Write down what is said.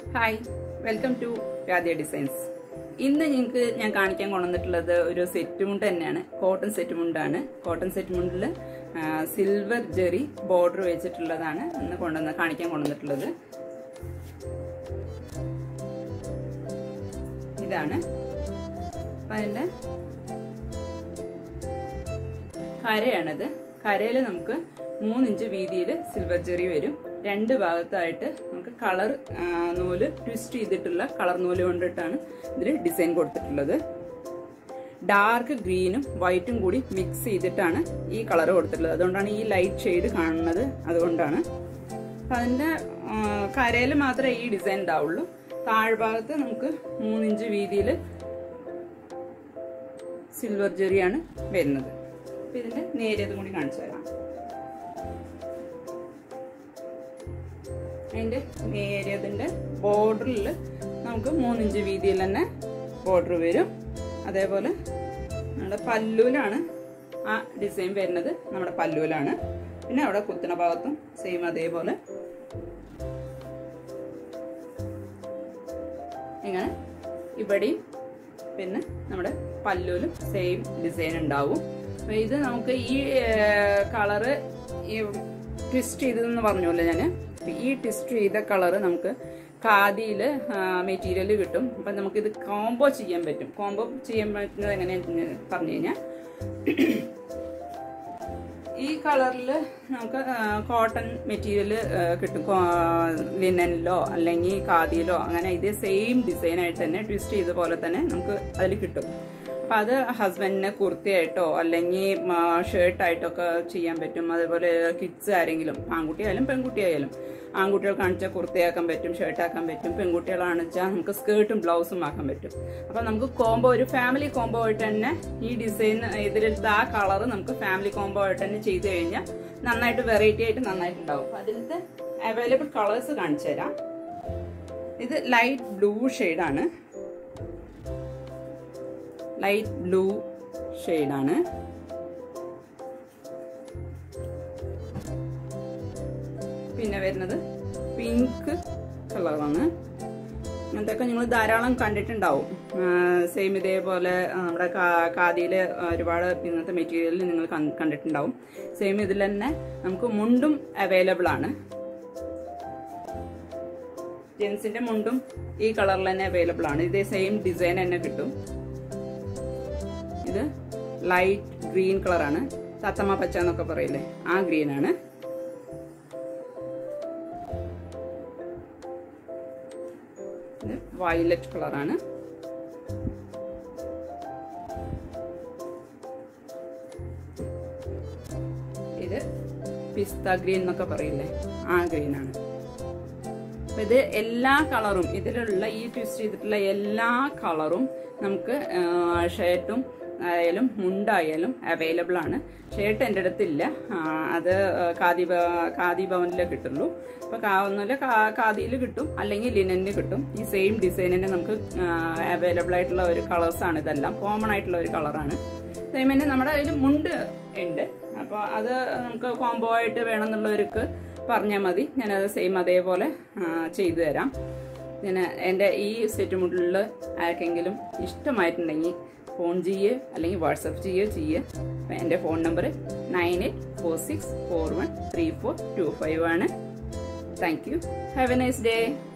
hi welcome to Radha designs ഇന്ന് നിങ്ങൾക്ക് ഞാൻ കാണിക്കാൻ കൊണ്ടുവന്നിട്ടുള്ളത് ഒരു സെറ്റ് മുണ്ട് തന്നെയാണ് കോട്ടൺ സെറ്റ് മുണ്ടാണ് കോട്ടൺ സെറ്റ് മുണ്ടിൽ സിൽവർ ജെറി ബോർഡർ വെച്ചിട്ടുള്ളതാണ് ഇന്ന് കൊണ്ടുവന്ന് കാണിക്കാൻ കൊണ്ടുവന്നിട്ടുള്ളത് ഇതാണ് അപ്പം അതിൻ്റെ കരയാണിത് കരയിൽ നമുക്ക് മൂന്നിഞ്ച് വീതിയിൽ സിൽവർ ജെറി വരും രണ്ട് ഭാഗത്തായിട്ട് നമുക്ക് കളർ നൂല് ട്വിസ്റ്റ് ചെയ്തിട്ടുള്ള കളർ നൂല് കൊണ്ടിട്ടാണ് ഇതിൽ ഡിസൈൻ കൊടുത്തിട്ടുള്ളത് ഡാർക്ക് ഗ്രീനും വൈറ്റും കൂടി മിക്സ് ചെയ്തിട്ടാണ് ഈ കളർ കൊടുത്തിട്ടുള്ളത് അതുകൊണ്ടാണ് ഈ ലൈറ്റ് ഷെയ്ഡ് കാണുന്നത് അതുകൊണ്ടാണ് അപ്പം അതിൻ്റെ കരയിൽ മാത്രമേ ഈ ഡിസൈൻ ഉണ്ടാവുള്ളൂ താഴ്ഭാഗത്ത് നമുക്ക് മൂന്നിഞ്ച് വീതിയിൽ സിൽവർ ജെറിയാണ് വരുന്നത് അപ്പം ഇതിൻ്റെ നേരിയതും കൂടി കാണിച്ചു തരാം അതിൻ്റെ നേരിയതിൻ്റെ ബോർഡറിൽ നമുക്ക് മൂന്നിഞ്ച് വീതിയിൽ തന്നെ ബോർഡർ വരും അതേപോലെ നമ്മുടെ പല്ലൂലാണ് ആ ഡിസൈൻ വരുന്നത് നമ്മുടെ പല്ലൂലാണ് പിന്നെ അവിടെ കുത്തുന്ന ഭാഗത്തും സെയിം അതേപോലെ ഇങ്ങനെ ഇവിടെയും പിന്നെ നമ്മുടെ പല്ലൂലും സെയിം ഡിസൈൻ ഉണ്ടാവും അപ്പൊ ഇത് നമുക്ക് ഈ കളറ് ഈ ട്വിസ്റ്റ് ചെയ്തതെന്ന് പറഞ്ഞല്ലോ ഞാൻ ഈ ട്വിസ്റ്റ് ചെയ്ത കളറ് നമുക്ക് ഖാദിയിൽ മെറ്റീരിയൽ കിട്ടും അപ്പം നമുക്കിത് കോംബോ ചെയ്യാൻ പറ്റും കോംബോ ചെയ്യാൻ പറ്റുന്നത് എങ്ങനെയാണെന്ന് പറഞ്ഞു കഴിഞ്ഞാൽ ഈ കളറിൽ നമുക്ക് കോട്ടൺ മെറ്റീരിയൽ കിട്ടും ലിനനിലോ അല്ലെങ്കിൽ ഖാദിയിലോ അങ്ങനെ ഇതേ സെയിം ഡിസൈൻ ആയിട്ട് തന്നെ ട്വിസ്റ്റ് ചെയ്ത പോലെ തന്നെ നമുക്ക് അതിൽ കിട്ടും അപ്പം അത് ഹസ്ബൻഡിന് കുർത്തിയായിട്ടോ അല്ലെങ്കിൽ ഷർട്ടായിട്ടൊക്കെ ചെയ്യാൻ പറ്റും അതേപോലെ കിഡ്സ് ആരെങ്കിലും ആൺകുട്ടിയായാലും പെൺകുട്ടിയായാലും ആൺകുട്ടികൾ കാണിച്ചാൽ കുർത്തിയാക്കാൻ പറ്റും ഷർട്ടാക്കാൻ പറ്റും പെൺകുട്ടികളാണെന്ന് വെച്ചാൽ നമുക്ക് സ്കേർട്ടും ബ്ലൗസും ആക്കാൻ പറ്റും അപ്പം നമുക്ക് കോംബോ ഒരു ഫാമിലി കോംബോ ആയിട്ട് തന്നെ ഈ ഡിസൈൻ ഇതിലത്തെ ആ കളർ നമുക്ക് ഫാമിലി കോംബോ ആയിട്ട് തന്നെ ചെയ്ത് കഴിഞ്ഞാൽ നന്നായിട്ട് വെറൈറ്റി ആയിട്ട് നന്നായിട്ടുണ്ടാവും അതിലത്തെ അവൈലബിൾ കളേഴ്സ് കാണിച്ചു തരാം ഇത് ലൈറ്റ് ബ്ലൂ ഷെയ്ഡാണ് ലൈറ്റ് ബ്ലൂ ഷെയ്ഡാണ് പിന്നെ വരുന്നത് പിങ്ക് കളറാണ് അങ്ങനത്തെയൊക്കെ നിങ്ങൾ ധാരാളം കണ്ടിട്ടുണ്ടാവും സെയിം ഇതേപോലെ നമ്മുടെ കാതിയിൽ ഒരുപാട് ഇന്നത്തെ മെറ്റീരിയൽ നിങ്ങൾ കണ്ടിട്ടുണ്ടാവും സെയിം ഇതിൽ തന്നെ നമുക്ക് മുണ്ടും അവൈലബിൾ ആണ് ജെൻസിന്റെ മുണ്ടും ഈ കളറിൽ തന്നെ അവൈലബിൾ ആണ് ഇതേ സെയിം ഡിസൈൻ തന്നെ കിട്ടും ഇത് ലൈറ്റ് ഗ്രീൻ കളറാണ് തത്തമ്മ പച്ച എന്നൊക്കെ പറയില്ലേ ആ ഗ്രീൻ ആണ് ഇത് വയലറ്റ് കളറാണ് ഇത് പിസ്ത ഗ്രീൻ എന്നൊക്കെ പറയില്ലേ ആ ഗ്രീൻ ആണ് അപ്പൊ ഇത് എല്ലാ കളറും ഇതിലുള്ള ഈ ട്വിസ്റ്റ് ചെയ്തിട്ടുള്ള എല്ലാ കളറും നമുക്ക് ഷർട്ടും ആയാലും മുണ്ടായാലും അവൈലബിൾ ആണ് ഷർട്ട് എൻ്റെ അടുത്തില്ല അത് ഖാദി ഖാദി ഭവനിൽ കിട്ടുള്ളൂ അപ്പോൾ ഒന്നുമില്ല ഖാദിയിൽ കിട്ടും അല്ലെങ്കിൽ ലിനനിൽ കിട്ടും ഈ സെയിം ഡിസൈനിന് നമുക്ക് അവൈലബിൾ ആയിട്ടുള്ള ഒരു കളേഴ്സാണ് ഇതെല്ലാം കോമൺ ആയിട്ടുള്ള ഒരു കളറാണ് സെയിം തന്നെ നമ്മുടെ അതിൽ മുണ്ട് ഉണ്ട് അപ്പോൾ അത് നമുക്ക് കോംബോ ആയിട്ട് വേണമെന്നുള്ളവർക്ക് പറഞ്ഞാൽ മതി ഞാനത് സെയിം അതേപോലെ ചെയ്തു തരാം പിന്നെ എൻ്റെ ഈ സെറ്റ് മുണ്ടിൽ ആർക്കെങ്കിലും ഇഷ്ടമായിട്ടുണ്ടെങ്കിൽ ഫോൺ ചെയ്യുക അല്ലെങ്കിൽ വാട്സപ്പ് ചെയ്യുകയോ ചെയ്യുക എൻ്റെ phone number nine eight four six four one three four two five ആണ് thank you have a nice day